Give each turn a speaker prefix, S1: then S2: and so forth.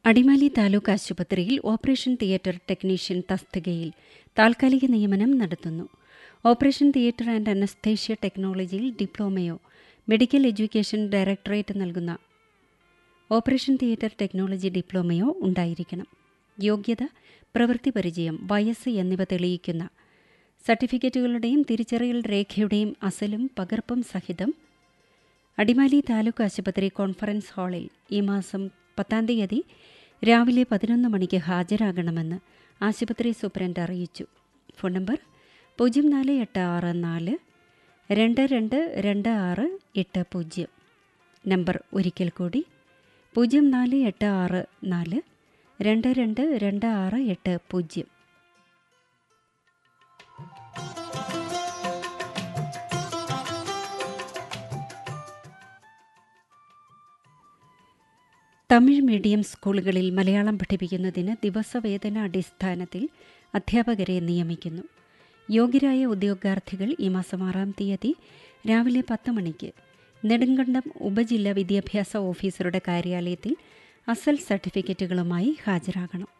S1: അടിമാലി താലൂക്ക് ആശുപത്രിയിൽ operation theatre technician തസ്തികയിൽ താൽക്കാലിക നിയമനം നടത്തുന്നു ഓപ്പറേഷൻ തിയേറ്റർ ആൻഡ് അനസ്തേഷ്യ ടെക്നോളജിയിൽ ഡിപ്ലോമയോ മെഡിക്കൽ എഡ്യൂക്കേഷൻ ഡയറക്ടറേറ്റ് നൽകുന്ന ഓപ്പറേഷൻ തിയേറ്റർ ടെക്നോളജി ഡിപ്ലോമയോ ഉണ്ടായിരിക്കണം യോഗ്യത പ്രവൃത്തി പരിചയം വയസ്സ് എന്നിവ തെളിയിക്കുന്ന സർട്ടിഫിക്കറ്റുകളുടെയും തിരിച്ചറിയൽ രേഖയുടെയും അസലും പകർപ്പും സഹിതം അടിമാലി താലൂക്ക് ആശുപത്രി കോൺഫറൻസ് ഹാളിൽ ഈ മാസം പത്താം തീയതി രാവിലെ പതിനൊന്ന് മണിക്ക് ഹാജരാകണമെന്ന് ആശുപത്രി സൂപ്രണ്ട് അറിയിച്ചു ഫോൺ നമ്പർ പൂജ്യം നാല് എട്ട് ആറ് നാല് രണ്ട് രണ്ട് രണ്ട് ആറ് എട്ട് പൂജ്യം നമ്പർ ഒരിക്കൽ കൂടി പൂജ്യം നാല് എട്ട് ആറ് നാല് രണ്ട് രണ്ട് രണ്ട് ആറ് എട്ട് പൂജ്യം തമിഴ് മീഡിയം സ്കൂളുകളിൽ മലയാളം പഠിപ്പിക്കുന്നതിന് ദിവസവേതന അടിസ്ഥാനത്തിൽ അധ്യാപകരെ നിയമിക്കുന്നു യോഗ്യരായ ഉദ്യോഗാർത്ഥികൾ ഈ മാസം ആറാം തീയതി രാവിലെ പത്ത് മണിക്ക് നെടുങ്കണ്ടം ഉപജില്ലാ വിദ്യാഭ്യാസ ഓഫീസറുടെ കാര്യാലയത്തിൽ അസൽ സർട്ടിഫിക്കറ്റുകളുമായി ഹാജരാകണം